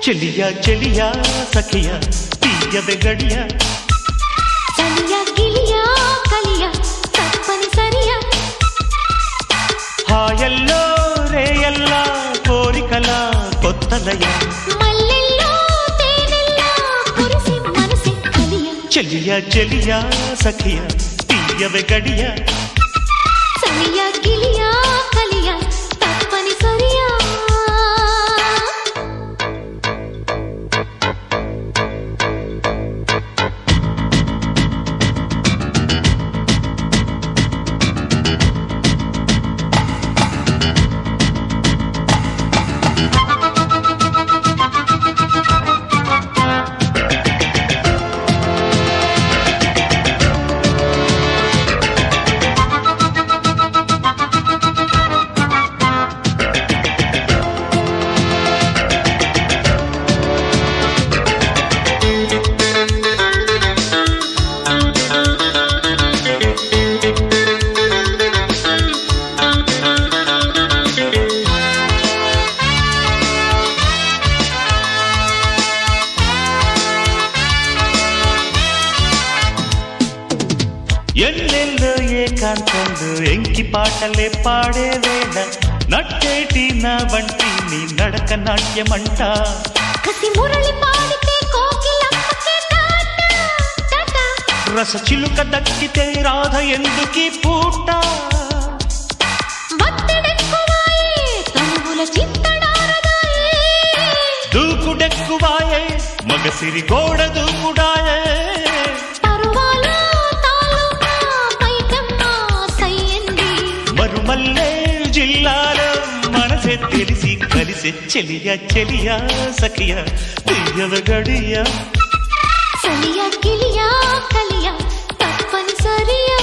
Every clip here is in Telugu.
చెలియ చెలియ సఖియ తీయవె గడియ చలియ గిలియ కలియ తప్పనిసరియ హాయల్లో రేయల్ల కోరికల కొత్తలయ మల్లెల్లో తేనెల్లో కురిసి మనసి కలియ చెలియ చెలియ సఖియ తీయవె గడియ చలియ గిలియ కలియ తప్పనిసరియ ఎన్నెల్లో ఏకాంతంలో ఎంకి పాటలే పాడే వేళ నట్టేటి నా వంటి నీ నడక నాట్యమంట కసి మురళి పాడితే కోకిలమ్మకే టాటా టాటా రస చిలుక దక్కితే రాధ ఎందుకీ పూట ఒత్తిడెక్కువాయే తనువుల చింతడారదాయే దూకుడెక్కువాయే మగసిరి గోడ దూకుడాయే పరువాల తాలూకా పైకమ్మ సయ్యంది మరుమల్లే జిల్లాలో మనసే తెలిసి కలిసే చెలియ చెలియ సఖియ తీయవ గడియ చలియ గిలియ కలియ తప్పనిసరియా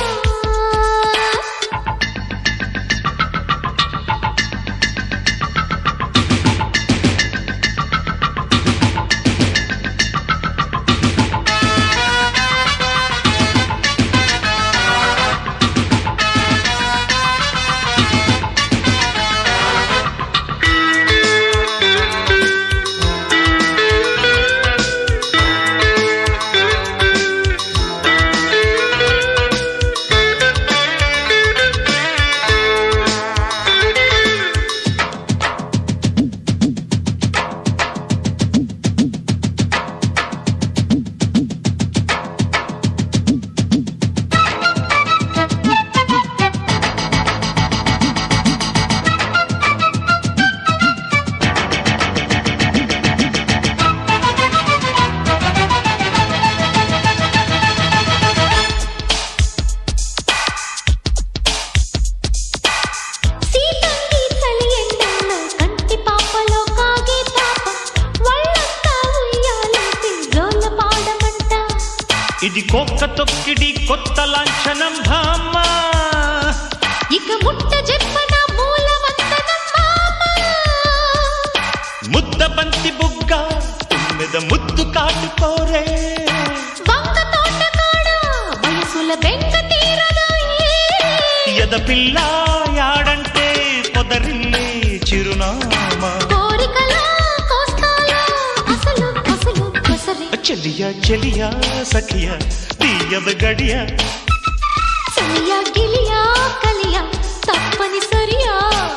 సీతంగి చలి ఎండల్లో కంటి పాపలో కాగే పాప వాళ్ళంతా ఉయ్యాలంటే జోల పాడమంట ఇది కొక్క తొక్కిడి కొత్త లాంఛనం భామ ఇక ముట్ట చెప్పన మూలవంతనం మామ ముద్ద బంతి బుగ్గ తుమ్మెద ముద్దు కాటుకోరే వంగ తోట కాడ వయసుల బెంగ తీరదాయే ఎద పిల్ల యాడంటే పొదరిల్లే చిరునామా కోరికల కోస్తాల అసలు అసలు కొసరి చెలియ చెలియ సఖియ తీయవ గడియ చలియ గిలియ కలియ తప్పనిసరియా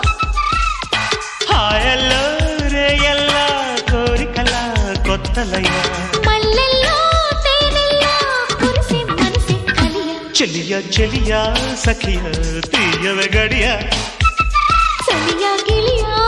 హాయల్లో రేయల్ల కోరికల కొత్తలయ మల్లెల్లో తేనెల్లో కురిసి మనసి కలియ చెలియ చెలియ సఖియ తీయవ గడియ చలియ గిలియ